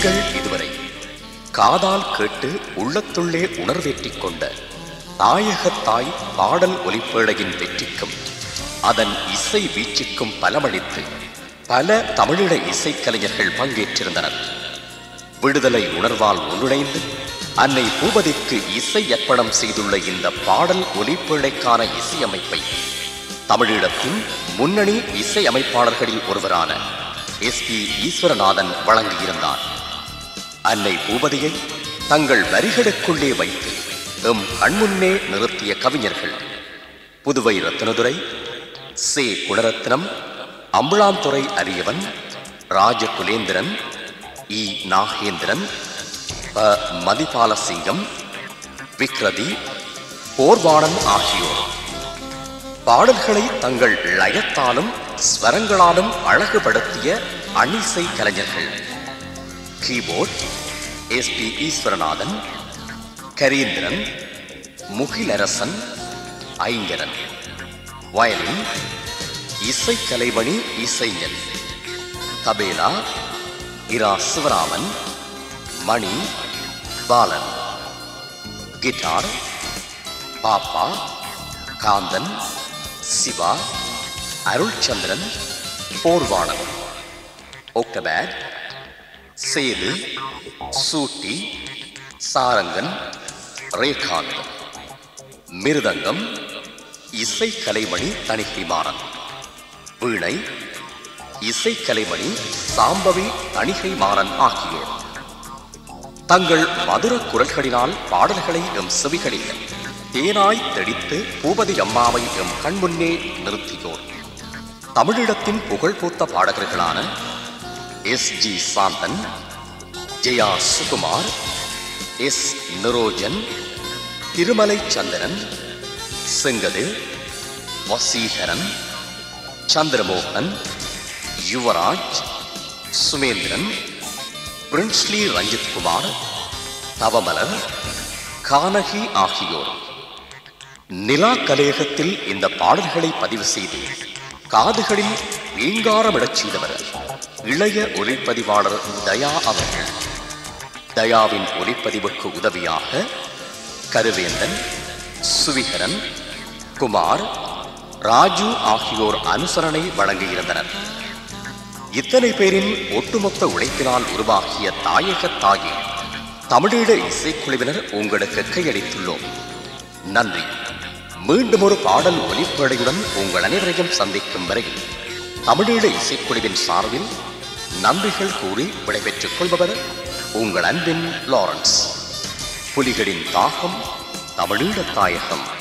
நீங்கள் இதுவரை காதால் கேட்டு உள்ளத்துள்ளே உணர்வேற்றிக் கொண்ட தாயகத்தாய் பாடல் ஒலிப்பேழையின் வெற்றிக்கும் அதன் இசை வீச்சுக்கும் பலமளித்து பல தமிழிட இசைக்கலைஞர்கள் பங்கேற்றிருந்தனர் விடுதலை உணர்வால் ஒன்றிணைந்து அன்னை பூபதிக்கு இசை அர்ப்பணம் செய்துள்ள இந்த பாடல் ஒலிப்பேழைக்கான இசையமைப்பை தமிழீழத்தின் முன்னணி இசை அமைப்பாளர்களில் ஒருவரான எஸ் பி ஈஸ்வரநாதன் வழங்கியிருந்தார் அன்னை பூபதியை தங்கள் வரிகளுக்குள்ளே வைத்து எம் கண்முன்னே நிறுத்திய கவிஞர்கள் புதுவை ரத்னதுரை சே குணரத்னம் அம்புளாந்துறை அரியவன் ராஜகுலேந்திரன் இ நாகேந்திரன் ப மதிபாலசிங்கம் விக்ரதி போர்வாணன் ஆகியோர் பாடல்களை தங்கள் லயத்தாலும் ஸ்வரங்களாலும் அழகுபடுத்திய அணிசை கலைஞர்கள் keyboard S P Eswaranathan Kareendran Mugilarasan Aingaran violin இசை கலைமணி இசைஞன் தபேலா இரா சிவராமன் மணி பாலன் கிட்டார் பாப்பா காந்தன் சிவா அருள்சந்திரன் போர்வாணன் ஒக்டபேட் சேது சூட்டி சாரங்கன் ரேகாந்த் மிருதங்கம் இசை கலைமணி தணிகைமாறன் வீணை இசை கலைமணி சாம்பவி தணிகை மாறன் ஆகியோர் தங்கள் மதுர குரல்களினால் பாடல்களை எம் செவிகளில் தேனாய் தெடித்து பூபதி அம்மாவை எம் கண்முன்னே நிறுத்தியோர் தமிழிடத்தின் புகழ்பூத்த பாடகர்களான S G Santhan Jaya Sukumar S Nirojan Thirumalai Chandran Sengathir Vaseekaran Chandramohan Yuvaraj Sumendran Princely Ranjith Kumar Thavamalar Kanaki ஆகியோர் நிலா கலையகத்தில் இந்த பாடல்களை பதிவு செய்து காதுகளில் ரீங்காரமிடச் செய்தவர் இளைய ஒலிப்பதிவாளர் தயா அவர்கள் தயாவின் ஒலிப்பதிவுக்கு உதவியாக கருவேந்தன் சுவிகரன் குமார் ராஜு ஆகியோர் அனுசரணை வழங்கியிருந்தனர் இத்தனை பேரின் ஒட்டுமொத்த உழைப்பினால் உருவாகிய தாயக தாயை தமிழீழ இசைக்குழுவினர் உங்களுக்கு கையளித்துள்ளோம் நன்றி மீண்டும் ஒரு பாடல் ஒலிப்படையுடன் உங்கள் அனைவரையும் சந்திக்கும் வரையில் தமிழீழ இசைக்குழுவின் சார்பில் நன்றிகள் கூறி விடைபெற்றுக் கொள்பவர் உங்கள் அன்பின் லாரன்ஸ் புலிகளின் தாகம் தமிழீழ தாயகம்